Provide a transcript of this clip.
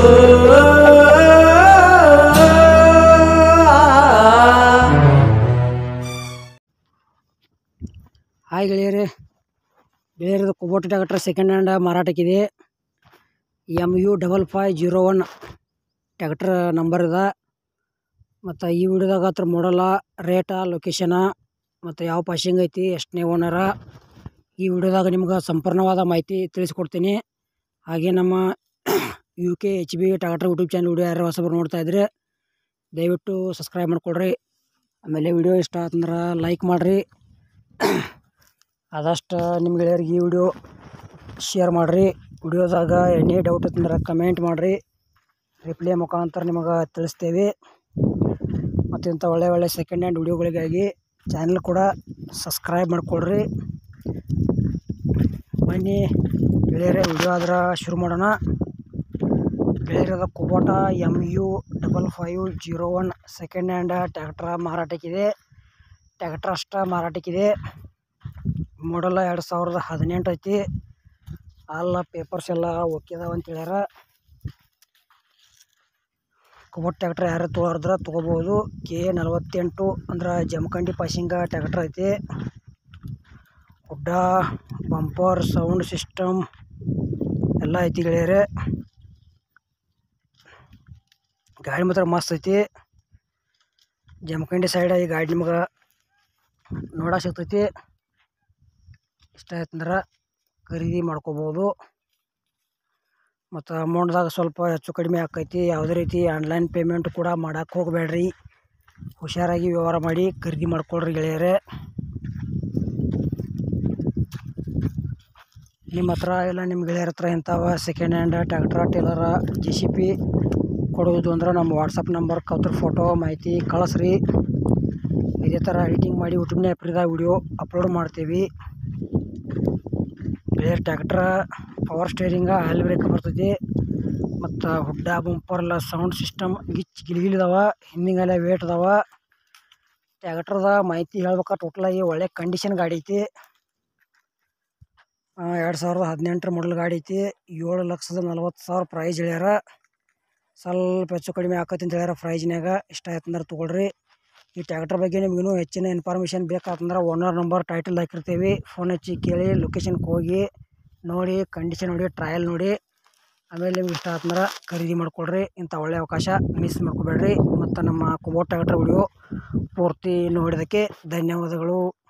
hi ಗೆಳೆಯರೇ ಗೆಳೆಯರದು Kubota tractor second hand ಮಾರಾಟಕ್ಕಿದೆ M U double five zero one tractor number ಇದೆ ಮತ್ತು ಈ ವಿಡಿಯೋದಾಗ ಹತ್ರ ಮಾಡಲ್ಲ ರೇಟ ಲೊಕೇಶನ ಮತ್ತು ಯಾವ ಪಾಸಿಂಗ್ ಐತಿ ಎಷ್ಟನೇ ಓನರ ಈ ವಿಡಿಯೋದಾಗ ನಿಮ್ಗೆ ಸಂಪೂರ್ಣವಾದ ಮಾಹಿತಿ ತಿಳಿಸ್ಕೊಡ್ತೀನಿ ಹಾಗೆ ನಮ್ಮ U K H B tractor YouTube channel video ಯಾರು ಹೊಸಬರು ನೋಡ್ತಾ ಇದ್ರೆ ದಯವಿಟ್ಟು ಸಬ್ಸ್ಕ್ರೈಬ್ ಮಾಡ್ಕೊಳ್ರಿ ಆಮೇಲೆ ವಿಡಿಯೋ ಇಷ್ಟ ಆತಂದ್ರೆ ಲೈಕ್ ಮಾಡಿರಿ ಆದಷ್ಟು ನಿಮ್ಮ ಗೆಳೆಯರಿಗೆ ಈ ವಿಡಿಯೋ ಶೇರ್ ಮಾಡಿರಿ ವಿಡಿಯೋದಾಗ ಎನಿ ಡೌಟ್ ಇತ್ತಂದ್ರೆ ಕಮೆಂಟ್ ಮಾಡಿರಿ ರಿಪ್ಲೈ ಮುಖಾಂತರ ನಿಮಗೆ ತಿಳಿಸ್ತೇವೆ ಮತ್ತು ಇಂಥ ಒಳ್ಳೆ ಒಳ್ಳೆ ಸೆಕೆಂಡ್ ಹ್ಯಾಂಡ್ ವಿಡಿಯೋಗಳಿಗಾಗಿ ಚಾನಲ್ ಕೂಡ ಸಬ್ಸ್ಕ್ರೈಬ್ ಮಾಡ್ಕೊಳ್ರಿ ಬನ್ನಿ ಗೆಳೆಯರೇ ವಿಡಿಯೋ ಆದ್ರೆ ಶುರು ಮಾಡೋಣ ಗೆಳೆಯರದ Kubota M U double five zero one second hand tractor ಮಾರಾಟಕ್ಕಿದೆ ಟ್ಯಾಕ್ಟ್ರ್ ಅಷ್ಟ ಮಾರಾಟಕ್ಕಿದೆ ಮಾಡಲ್ಲ ಎರಡು ಸಾವಿರದ ಹದಿನೆಂಟು ಐತಿ ಎಲ್ಲ ಪೇಪರ್ಸ್ ಎಲ್ಲ ಓಕೆ ಅದಾವ ಅಂತ ಹೇಳ್ಯಾರ ಕುಬೋಟ್ ಟ್ಯಾಕ್ಟ್ರ್ ಯಾರು ತೊಗೊಳಾರ್ದ್ರ ತೊಗೋಬೋದು ಕೆ ಎ ನಲವತ್ತೆಂಟು ಅಂದ್ರೆ ಜಮಖಂಡಿ ಪಾಸಿಂಗ ಟ್ಯಾಕ್ಟ್ರ್ ಐತಿ ಹುಡ್ಡ ಬಂಪರ್ ಸೌಂಡ್ ಸಿಸ್ಟಮ್ ಎಲ್ಲ ಐತಿ ಗೆಳೆಯರೆ ಗಾಡಿ ಮಾತ್ರ ಮಸ್ತ್ ಐತಿ ಜಮಖಂಡಿ ಸೈಡ್ ಈ ಗಾಡಿ ನಿಮ್ಗೆ ನೋಡಕ್ಕೆ ಸಿಗ್ತೈತಿ ಇಷ್ಟ ಆಯ್ತಂದ್ರೆ ಖರೀದಿ ಮಾಡ್ಕೋಬೋದು ಮತ್ತು ಅಮೌಂಟ್ದಾಗ ಸ್ವಲ್ಪ ಹೆಚ್ಚು ಕಡಿಮೆ ಆಕೈತಿ ಯಾವುದೇ ರೀತಿ ಆನ್ಲೈನ್ ಪೇಮೆಂಟ್ ಕೂಡ ಮಾಡಕ್ಕೆ ಹೋಗಬೇಡ್ರಿ ಹುಷಾರಾಗಿ ವ್ಯವಹಾರ ಮಾಡಿ ಖರೀದಿ ಮಾಡ್ಕೊಳ್ರಿ ಗೆಳೆಯರೇ ನಿಮ್ಮ ಹತ್ರ ಇಲ್ಲ ನಿಮ್ಮ ಗೆಳೆಯರ ಹತ್ರ ಇಂಥವ ಸೆಕೆಂಡ್ ಹ್ಯಾಂಡ್ ಟ್ಯಾಕ್ಟ್ರ ಟೇಲರ ಜೆ ಸಿ ಪಿ ಕೊಡೋದು ಅಂದ್ರೆ ನಮ್ಮ ವಾಟ್ಸಪ್ ನಂಬರ್ ಕೌತ್ರ ಫೋಟೋ ಮಾಹಿತಿ ಕಳಿಸ್ರಿ ಇದೇ ಥರ ಎಡಿಟಿಂಗ್ ಮಾಡಿ ಯೂಟ್ಯೂಬ್ನಾಗ ಫ್ರೀದಾಗ ವಿಡಿಯೋ ಅಪ್ಲೋಡ್ ಮಾಡ್ತೀವಿ ಬೇರೆ tractor power steering oil brake ಬರ್ತೈತಿ ಮತ್ತು ಹುಡ್ಡ ಬಂಪರ್ ಎಲ್ಲ ಸೌಂಡ್ ಸಿಸ್ಟಮ್ ಗಿಚ್ ಗಿಲಿಗಿಲಿ ಇದಾವ ಹಿಂದಿಂಗೆಲ್ಲ ವೇಟ್ ಅದಾವ ಟ್ಯಾಕ್ಟ್ರದ ಮಾಹಿತಿ ಹೇಳ್ಬೇಕಾ ಟೋಟಲಾಗಿ ಒಳ್ಳೆ ಕಂಡೀಷನ್ ಗಾಡಿ ಐತಿ ಎರಡು ಸಾವಿರದ ಹದಿನೆಂಟರ ಮಾಡಲ್ ಗಾಡಿ ಐತಿ ಏಳು ಲಕ್ಷದ ನಲ್ವತ್ತು ಸಾವಿರ ಪ್ರೈಸ್ ಹೇಳ್ಯಾರ ಸ್ವಲ್ಪ ಹೆಚ್ಚು ಕಡಿಮೆ ಆಕೈತಿ ಅಂತ ಹೇಳ್ಯಾರ ಪ್ರೈಜ್ನಾಗ ಇಷ್ಟ ಆಯ್ತು ಅಂದ್ರೆ ತೊಗೊಳ್ರಿ ಈ ಟ್ಯಾಕ್ಟರ್ ಬಗ್ಗೆ ನಿಮ್ಗೆ ಇನ್ನೂ ಹೆಚ್ಚಿನ ಇನ್ಫಾರ್ಮೇಷನ್ ಬೇಕಾತಂದ್ರೆ ಓನರ್ ನಂಬರ್ ಟೈಟಲ್ ಹಾಕಿರ್ತೀವಿ ಫೋನ್ ಹಚ್ಚಿ ಕೇಳಿ ಲೊಕೇಶನ್ಗೆ ಹೋಗಿ ನೋಡಿ ಕಂಡೀಷನ್ ನೋಡಿ ಟ್ರಯಲ್ ನೋಡಿ ಆಮೇಲೆ ನಿಮ್ಗೆ ಇಷ್ಟ ಆತಂದ್ರೆ ಖರೀದಿ ಮಾಡ್ಕೊಳ್ರಿ ಇಂಥ ಒಳ್ಳೆಯ ಅವಕಾಶ ಮಿಸ್ ಮಾಡ್ಕೋಬೇಡ್ರಿ ಮತ್ತು ನಮ್ಮ ಕುಬೋಟ್ ಟ್ಯಾಕ್ಟರ್ ವಿಡಿಯೋ ಪೂರ್ತಿ ನೋಡಿದ್ದಕ್ಕೆ ಧನ್ಯವಾದಗಳು